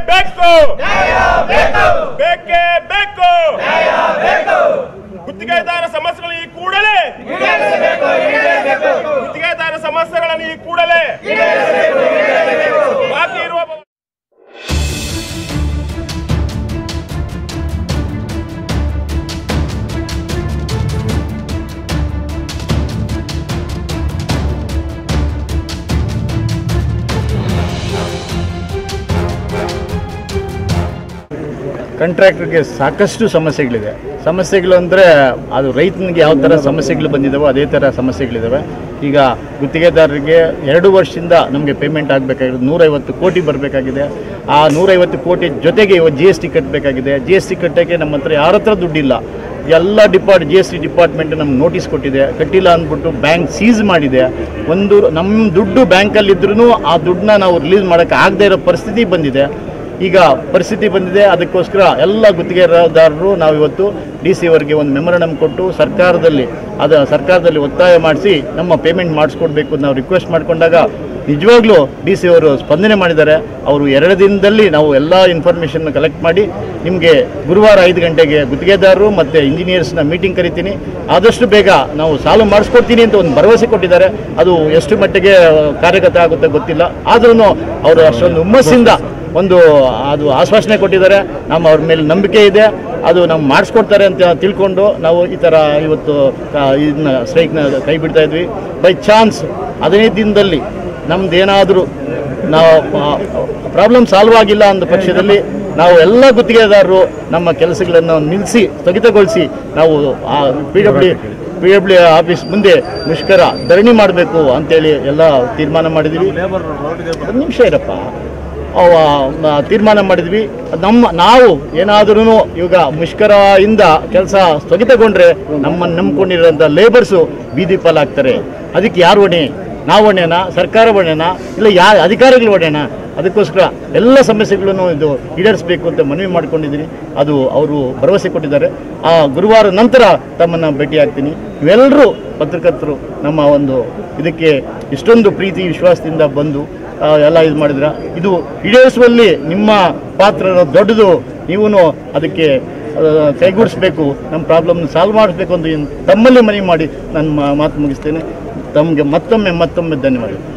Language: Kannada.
ಬೇಕು ಬೇಕೇ ಬೇಕು ಗುತ್ತಿಗೆದಾರ ಸಮಸ್ಯೆಗಳು ಈ ಕೂಡಲೇ ಗುತ್ತಿಗೆದಾರ ಸಮಸ್ಯೆಗಳನ್ನು ಈ ಕೂಡಲೇ ಬಾಕಿ ಇರುವ ಕಾಂಟ್ರಾಕ್ಟರ್ಗೆ ಸಾಕಷ್ಟು ಸಮಸ್ಯೆಗಳಿದೆ ಸಮಸ್ಯೆಗಳು ಅಂದರೆ ಅದು ರೈತನಿಗೆ ಯಾವ ಥರ ಸಮಸ್ಯೆಗಳು ಬಂದಿದ್ದಾವೋ ಅದೇ ಥರ ಸಮಸ್ಯೆಗಳಿದ್ದಾವೆ ಈಗ ಗುತ್ತಿಗೆದಾರರಿಗೆ ಎರಡು ವರ್ಷದಿಂದ ನಮಗೆ ಪೇಮೆಂಟ್ ಆಗಬೇಕಾಗಿರೋದು ನೂರೈವತ್ತು ಕೋಟಿ ಬರಬೇಕಾಗಿದೆ ಆ ನೂರೈವತ್ತು ಕೋಟಿ ಜೊತೆಗೆ ಇವತ್ತು ಜಿ ಎಸ್ ಟಿ ಕಟ್ಟಬೇಕಾಗಿದೆ ಜಿ ಎಸ್ ಟಿ ಕಟ್ಟೋಕ್ಕೆ ನಮ್ಮ ಹತ್ರ ಯಾರ ಹತ್ರ ದುಡ್ಡಿಲ್ಲ ಎಲ್ಲ depart G S T department ನಮ್ಗೆ ನೋಟಿಸ್ ಕೊಟ್ಟಿದೆ ಕಟ್ಟಿಲ್ಲ ಅಂದ್ಬಿಟ್ಟು ಬ್ಯಾಂಕ್ ಸೀಸ್ ಮಾಡಿದೆ ಒಂದು ನಮ್ಮ ದುಡ್ಡು ಬ್ಯಾಂಕಲ್ಲಿದ್ರೂ ಆ ದುಡ್ಡನ್ನ ನಾವು ರಿಲೀಸ್ ಮಾಡೋಕ್ಕೆ ಆಗದೇ ಇರೋ ಪರಿಸ್ಥಿತಿ ಬಂದಿದೆ ಈಗ ಪರಿಸ್ಥಿತಿ ಬಂದಿದೆ ಅದಕ್ಕೋಸ್ಕರ ಎಲ್ಲ ಗುತ್ತಿಗೆದಾರರು ನಾವು ಇವತ್ತು ಡಿ ಸಿ ಅವರಿಗೆ ಒಂದು ಮೆಮೊರಂಡಮ್ ಕೊಟ್ಟು ಸರ್ಕಾರದಲ್ಲಿ ಅದ ಸರ್ಕಾರದಲ್ಲಿ ಒತ್ತಾಯ ಮಾಡಿಸಿ ನಮ್ಮ ಪೇಮೆಂಟ್ ಮಾಡಿಸ್ಕೊಡ್ಬೇಕು ಅಂತ ನಾವು ರಿಕ್ವೆಸ್ಟ್ ಮಾಡಿಕೊಂಡಾಗ ನಿಜವಾಗ್ಲೂ ಡಿ ಸಿ ಅವರು ಸ್ಪಂದನೆ ಮಾಡಿದ್ದಾರೆ ಅವರು ಎರಡು ದಿನದಲ್ಲಿ ನಾವು ಎಲ್ಲ ಇನ್ಫಾರ್ಮೇಷನ್ ಕಲೆಕ್ಟ್ ಮಾಡಿ ನಿಮಗೆ ಗುರುವಾರ ಐದು ಗಂಟೆಗೆ ಗುತ್ತಿಗೆದಾರರು ಮತ್ತು ಇಂಜಿನಿಯರ್ಸ್ನ ಮೀಟಿಂಗ್ ಕರಿತೀನಿ ಆದಷ್ಟು ಬೇಗ ನಾವು ಸಾಲ್ವ್ ಮಾಡಿಸ್ಕೊಡ್ತೀನಿ ಅಂತ ಒಂದು ಭರವಸೆ ಕೊಟ್ಟಿದ್ದಾರೆ ಅದು ಎಷ್ಟು ಮಟ್ಟಿಗೆ ಕಾರ್ಯಗತ ಆಗುತ್ತೆ ಗೊತ್ತಿಲ್ಲ ಆದ್ರೂ ಅವರು ಅಷ್ಟೊಂದು ಹುಮ್ಮಸ್ಸಿಂದ ಒಂದು ಅದು ಆಶ್ವಾಸನೆ ಕೊಟ್ಟಿದ್ದಾರೆ ನಮ್ಮ ಅವ್ರ ಮೇಲೆ ನಂಬಿಕೆ ಇದೆ ಅದು ನಾವು ಮಾಡಿಸ್ಕೊಡ್ತಾರೆ ಅಂತ ತಿಳ್ಕೊಂಡು ನಾವು ಈ ಥರ ಇವತ್ತು ಕ- ಇದನ್ನ ಸ್ಟ್ರೈಕ್ನ ಕೈ ಬಿಡ್ತಾ ಇದ್ವಿ ಬೈ ಚಾನ್ಸ್ ಹದಿನೈದು ದಿನದಲ್ಲಿ ನಮ್ದೇನಾದರೂ ನಾವು ಪ್ರಾಬ್ಲಮ್ ಸಾಲ್ವ್ ಆಗಿಲ್ಲ ಅಂದ ಪಕ್ಷದಲ್ಲಿ ನಾವು ಎಲ್ಲ ಗುತ್ತಿಗೆದಾರರು ನಮ್ಮ ಕೆಲಸಗಳನ್ನು ನಿಲ್ಲಿಸಿ ಸ್ಥಗಿತಗೊಳಿಸಿ ನಾವು P W P W office ಮುಂದೆ ಮುಷ್ಕರ ಧರಣಿ ಮಾಡಬೇಕು ಅಂತೇಳಿ ಎಲ್ಲ ತೀರ್ಮಾನ ಮಾಡಿದ್ದೀವಿ ಒಂದು ನಿಮಿಷ ಇರಪ್ಪ ಅವ ಮ- ತೀರ್ಮಾನ ಮಾಡಿದ್ವಿ ನಮ್ಮ ನಾವು ಏನಾದ್ರೂ ಇವಾಗ ಮುಷ್ಕರದಿಂದ ಕೆಲಸ ಸ್ಥಗಿತಗೊಂಡ್ರೆ ನಮ್ಮನ್ನು ನಂಬ್ಕೊಂಡಿರೋಂಥ ಲೇಬರ್ಸು ಬೀದಿ ಪಾಲಾಗ್ತಾರೆ ಅದಕ್ಕೆ ಯಾರು ಹೊಣೆ ನಾವು ಹೊಣೆನಾ ಸರ್ಕಾರ ಹೊಣೆನಾ ಇಲ್ಲ ಯಾ ಅಧಿಕಾರಿಗಳು ಹೊಣೆನಾ ಅದಕ್ಕೋಸ್ಕರ ಎಲ್ಲ ಸಮಸ್ಯೆಗಳನ್ನು ಇದು ಈಡೇರಿಸಬೇಕು ಅಂತ ಮನವಿ ಮಾಡ್ಕೊಂಡಿದ್ದೀನಿ ಅದು ಅವರು ಭರವಸೆ ಕೊಟ್ಟಿದ್ದಾರೆ ಆ ಗುರುವಾರ ನಂತರ ತಮ್ಮನ್ನು ಭೇಟಿ ಆಗ್ತೀನಿ ಇವೆಲ್ಲರೂ ಪತ್ರಕರ್ತರು ನಮ್ಮ ಒಂದು ಇದಕ್ಕೆ ಇಷ್ಟೊಂದು ಪ್ರೀತಿ ವಿಶ್ವಾಸದಿಂದ ಬಂದು ಆ, ಎಲ್ಲ ಇದು ಮಾಡಿದ್ರ ಇದು ಈಡೇರಿಸುವಲ್ಲಿ ನಿಮ್ಮ ಪಾತ್ರ ದೊಡ್ಡದು ನೀವು ಅದಕ್ಕೆ ಆ, ಕೈಗೂಡಿಸ್ಬೇಕು ನಮ್ಮ ಪ್ರಾಬ್ಲಮ್ನ ಸಾಲ್ವ್ ಮಾಡಿಸ್ಬೇಕು ಅಂತ ಇನ್- ತಮ್ಮಲ್ಲಿ ಮನವಿ ಮಾಡಿ ನನ್ನ ಮಾತು ಮುಗಿಸ್ತೇನೆ ತಮಗೆ ಮತ್ತೊಮ್ಮೆ ಮತ್ತೊಮ್ಮೆ ಧನ್ಯವಾದಗಳು